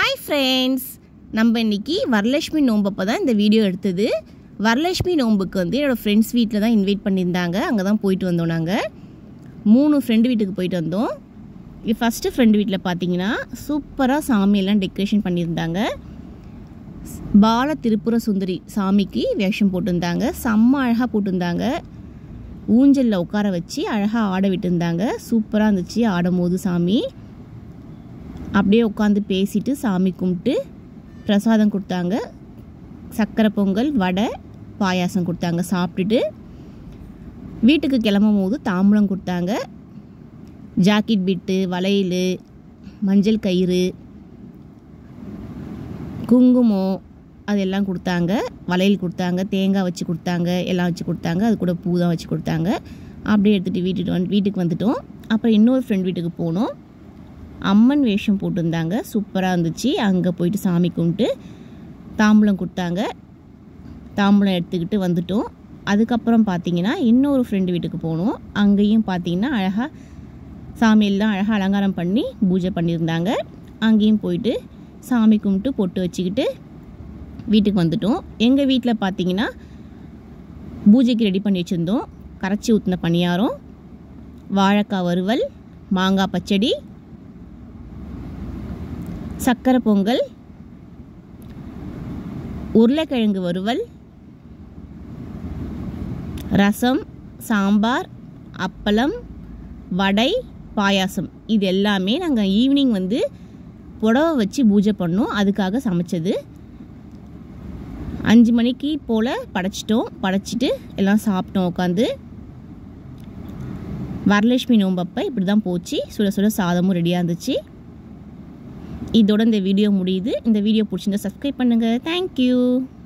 hi friends நம்ம இன்னைக்கு வரலட்சுமி நோம்பப்போ தான் இந்த வீடியோ எடுத்தது வரலட்சுமி நோம்புக்கு வந்து என்னோடய ஃப்ரெண்ட்ஸ் வீட்டில் தான் இன்வைட் பண்ணியிருந்தாங்க அங்கே தான் போயிட்டு வந்தோம் நாங்கள் மூணு ஃப்ரெண்டு வீட்டுக்கு போயிட்டு வந்தோம் இது ஃபஸ்ட்டு ஃப்ரெண்டு வீட்டில் பார்த்தீங்கன்னா சூப்பராக சாமியெல்லாம் டெக்கரேஷன் பண்ணியிருந்தாங்க பால திருப்புர சுந்தரி சாமிக்கு வேஷம் போட்டிருந்தாங்க செம்ம அழகாக போட்டிருந்தாங்க ஊஞ்சலில் உட்கார வச்சு அழகாக ஆட விட்டுருந்தாங்க சூப்பராக இருந்துச்சு ஆடும்போது சாமி அப்படியே உட்காந்து பேசிட்டு சாமி கும்பிட்டு பிரசாதம் கொடுத்தாங்க சக்கரை பொங்கல் வடை பாயாசம் கொடுத்தாங்க சாப்பிட்டுட்டு வீட்டுக்கு கிளம்பும் போது தாம்பூலம் கொடுத்தாங்க ஜாக்கெட் பிட்டு வளையல் மஞ்சள் கயிறு குங்குமம் அதெல்லாம் கொடுத்தாங்க வளையல் கொடுத்தாங்க தேங்காய் வச்சு கொடுத்தாங்க எல்லாம் வச்சு கொடுத்தாங்க அது கூட பூ தான் வச்சு கொடுத்தாங்க அப்படியே எடுத்துகிட்டு வீட்டுக்கு வந்து வீட்டுக்கு வந்துட்டோம் அப்புறம் இன்னொரு ஃப்ரெண்ட் வீட்டுக்கு போனோம் அம்மன் வேஷம் போட்டிருந்தாங்க சூப்பராக இருந்துச்சு அங்கே போயிட்டு சாமி கும்பிட்டு தாம்பூலம் கொடுத்தாங்க தாம்பூலம் எடுத்துக்கிட்டு வந்துட்டோம் அதுக்கப்புறம் பார்த்தீங்கன்னா இன்னொரு ஃப்ரெண்டு வீட்டுக்கு போனோம் அங்கேயும் பார்த்தீங்கன்னா அழகாக சாமியெல்லாம் அழகாக அலங்காரம் பண்ணி பூஜை பண்ணியிருந்தாங்க அங்கேயும் போயிட்டு சாமி கும்பிட்டு பொட்டு வச்சுக்கிட்டு வீட்டுக்கு வந்துட்டோம் எங்கள் வீட்டில் பார்த்தீங்கன்னா பூஜைக்கு ரெடி பண்ணி வச்சுருந்தோம் கரைச்சி ஊற்றின பணியாரம் வாழைக்காய் வறுவல் மாங்காய் பச்சடி சக்கரை பொங்கல் உருளைக்கிழங்கு வறுவல் ரசம் சாம்பார் அப்பளம் வடை பாயாசம் இது எல்லாமே நாங்கள் ஈவினிங் வந்து புடவை வச்சு பூஜை பண்ணோம் அதுக்காக சமைச்சது அஞ்சு மணிக்கு போல் படைச்சிட்டோம் படைச்சிட்டு எல்லாம் சாப்பிட்டோம் உட்காந்து வரலட்சுமி நோம்பப்போ இப்படி தான் போச்சு சுட சுட சாதமும் ரெடியாக இருந்துச்சு இதோட இந்த வீடியோ முடியுது இந்த வீடியோ பிடிச்சிருந்தா சப்ஸ்கிரைப் பண்ணுங்கள் தேங்க்யூ